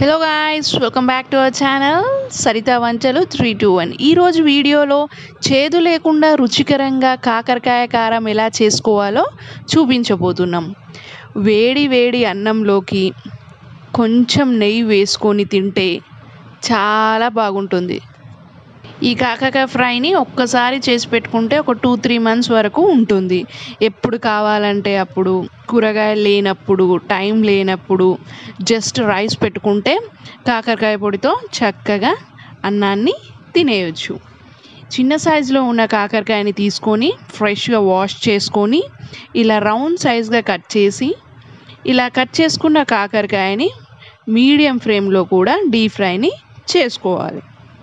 hello guys welcome back to our channel Saritha వంచలు three two one ఈరోజు వీడియోలో చేదు లేకుండా రుచికరంగా కాకరకాయ కారం ఎలా చేసుకోవాలో చూపించబోతున్నాం వేడి వేడి అన్నంలోకి కొంచెం నెయ్యి వేసుకొని తింటే చాలా బాగుంటుంది ఈ కాకరకాయ ఫ్రైని ఒక్కసారి చేసి పెట్టుకుంటే ఒక టూ త్రీ మంత్స్ వరకు ఉంటుంది ఎప్పుడు కావాలంటే అప్పుడు కూరగాయలు లేనప్పుడు టైం లేనప్పుడు జస్ట్ రైస్ పెట్టుకుంటే కాకరకాయ పొడితో చక్కగా అన్నాన్ని తినేయచ్చు చిన్న సైజులో ఉన్న కాకరకాయని తీసుకొని ఫ్రెష్గా వాష్ చేసుకొని ఇలా రౌండ్ సైజ్గా కట్ చేసి ఇలా కట్ చేసుకున్న కాకరకాయని మీడియం ఫ్లేమ్లో కూడా డీప్ ఫ్రైని చేసుకోవాలి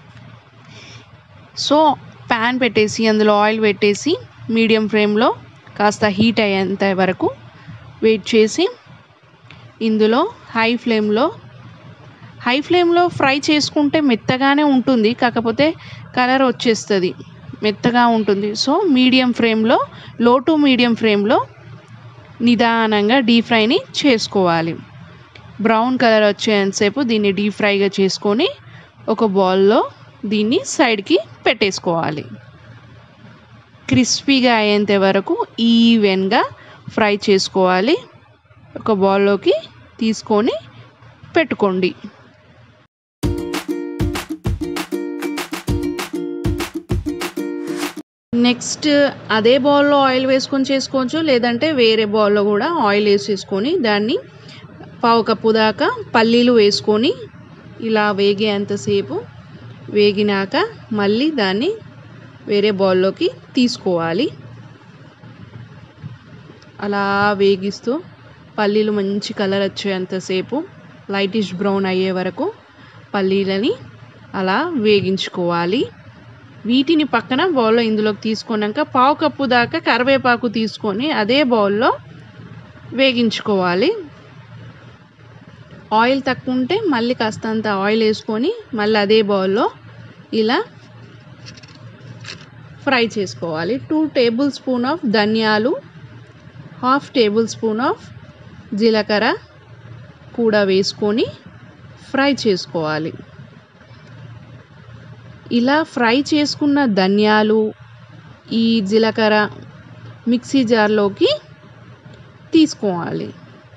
సో ప్యాన్ పెట్టేసి అందులో ఆయిల్ పెట్టేసి మీడియం ఫ్లేమ్లో కాస్త హీట్ అయ్యేంత వరకు వెయిట్ చేసి ఇందులో హై ఫ్లేమ్లో హై ఫ్లేమ్లో ఫ్రై చేసుకుంటే మెత్తగానే ఉంటుంది కాకపోతే కలర్ వచ్చేస్తుంది మెత్తగా ఉంటుంది సో మీడియం ఫ్లేమ్లో లో టు మీడియం ఫ్లేమ్లో నిదానంగా డీప్ ఫ్రైని చేసుకోవాలి బ్రౌన్ కలర్ వచ్చేంతసేపు దీన్ని డీప్ ఫ్రైగా చేసుకొని ఒక బౌల్లో దీన్ని సైడ్కి పెట్టేసుకోవాలి క్రిస్పీగా అయ్యేంత వరకు ఈవెన్గా ఫ్రై చేసుకోవాలి ఒక బౌల్లోకి తీసుకొని పెట్టుకోండి నెక్స్ట్ అదే బౌల్లో ఆయిల్ వేసుకొని చేసుకోవచ్చు లేదంటే వేరే బౌల్లో కూడా ఆయిల్ వేసేసుకొని దాన్ని పావు కప్పు దాకా పల్లీలు వేసుకొని ఇలా వేగేంతసేపు వేగినాక మళ్ళీ దాన్ని వేరే బౌల్లోకి తీసుకోవాలి అలా వేగిస్తూ పల్లీలు మంచి కలర్ వచ్చేంతసేపు లైటిష్ బ్రౌన్ అయ్యే వరకు పల్లీలని అలా వేగించుకోవాలి వీటిని పక్కన బౌల్లో ఇందులోకి తీసుకున్నాక పావు కప్పు దాకా కరివేపాకు తీసుకొని అదే బౌల్లో వేగించుకోవాలి ఆయిల్ తక్కువ ఉంటే మళ్ళీ కాస్తంత ఆయిల్ వేసుకొని మళ్ళీ అదే బౌల్లో ఇలా ఫ్రై చేసుకోవాలి టూ టేబుల్ స్పూన్ ఆఫ్ ధనియాలు హాఫ్ టేబుల్ స్పూన్ ఆఫ్ జీలకర్ర కూడా వేసుకొని ఫ్రై చేసుకోవాలి ఇలా ఫ్రై చేసుకున్న ధనియాలు ఈ జీలకర్ర మిక్సీ జార్లోకి తీసుకోవాలి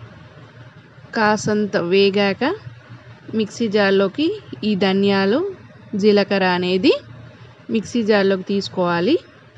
కాసంత వేగాక మిక్సీ జార్లోకి ఈ ధనియాలు జీలకర్ర అనేది మిక్సీ జార్లోకి తీసుకోవాలి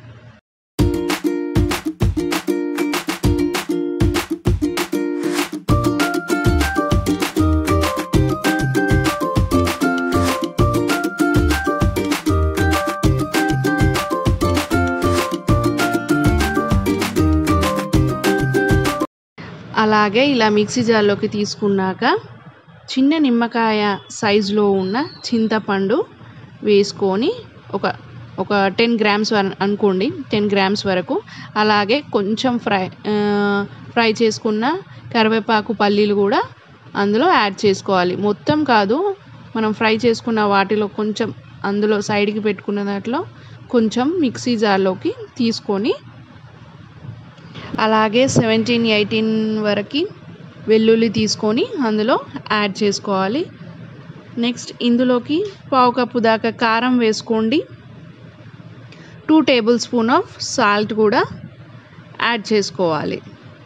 అలాగే ఇలా మిక్సీ జార్లోకి తీసుకున్నాక చిన్న నిమ్మకాయ సైజులో ఉన్న చింతపండు వేసుకొని ఒక ఒక టెన్ గ్రామ్స్ అనుకోండి టెన్ గ్రామ్స్ వరకు అలాగే కొంచెం ఫ్రై ఫ్రై చేసుకున్న కరివేపాకు పల్లీలు కూడా అందులో యాడ్ చేసుకోవాలి మొత్తం కాదు మనం ఫ్రై చేసుకున్న వాటిలో కొంచెం అందులో సైడ్కి పెట్టుకున్న దాంట్లో కొంచెం మిక్సీ జార్లోకి తీసుకొని అలాగే సెవెంటీన్ ఎయిటీన్ వరకు వెల్లుల్లి తీసుకొని అందులో యాడ్ చేసుకోవాలి నెక్స్ట్ ఇందులోకి పావు కప్పు దాకా కారం వేసుకోండి two tablespoon of salt కూడా యాడ్ చేసుకోవాలి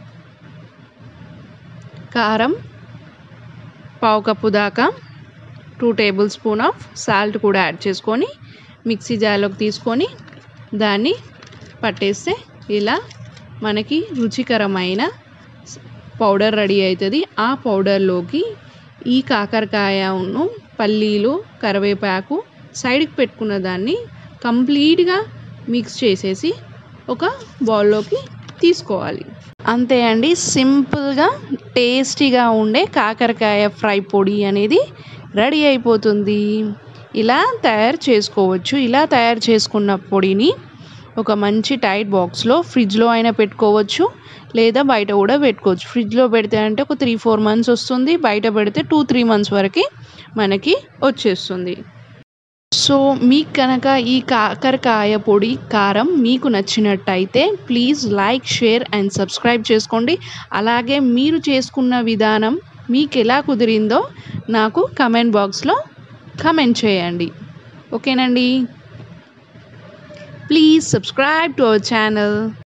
కారం పావు కప్పు దాకా two tablespoon of salt కూడా యాడ్ చేసుకొని మిక్సీ జార్లోకి తీసుకొని దాన్ని పట్టేస్తే ఇలా మనకి రుచికరమైన పౌడర్ రెడీ అవుతుంది ఆ పౌడర్లోకి ఈ కాకరకాయను పల్లీలు కరివేపాకు సైడ్కి పెట్టుకున్న దాన్ని కంప్లీట్గా మిక్స్ చేసేసి ఒక బౌల్లోకి తీసుకోవాలి అంతే అండి సింపుల్గా టేస్టీగా ఉండే కాకరకాయ ఫ్రై పొడి అనేది రెడీ అయిపోతుంది ఇలా తయారు చేసుకోవచ్చు ఇలా తయారు చేసుకున్న పొడిని ఒక మంచి టైట్ బాక్స్లో ఫ్రిడ్జ్లో అయినా పెట్టుకోవచ్చు లేదా బయట కూడా పెట్టుకోవచ్చు ఫ్రిడ్జ్లో పెడితే అంటే ఒక త్రీ ఫోర్ మంత్స్ వస్తుంది బయట పెడితే టూ త్రీ మంత్స్ వరకు మనకి వచ్చేస్తుంది సో మీకు కనుక ఈ కాకరకాయ పొడి కారం మీకు నచ్చినట్టయితే please like share and subscribe చేసుకోండి అలాగే మీరు చేసుకున్న విధానం మీకు ఎలా కుదిరిందో నాకు కమెంట్ బాక్స్లో కమెంట్ చేయండి ఓకేనండి please subscribe to our channel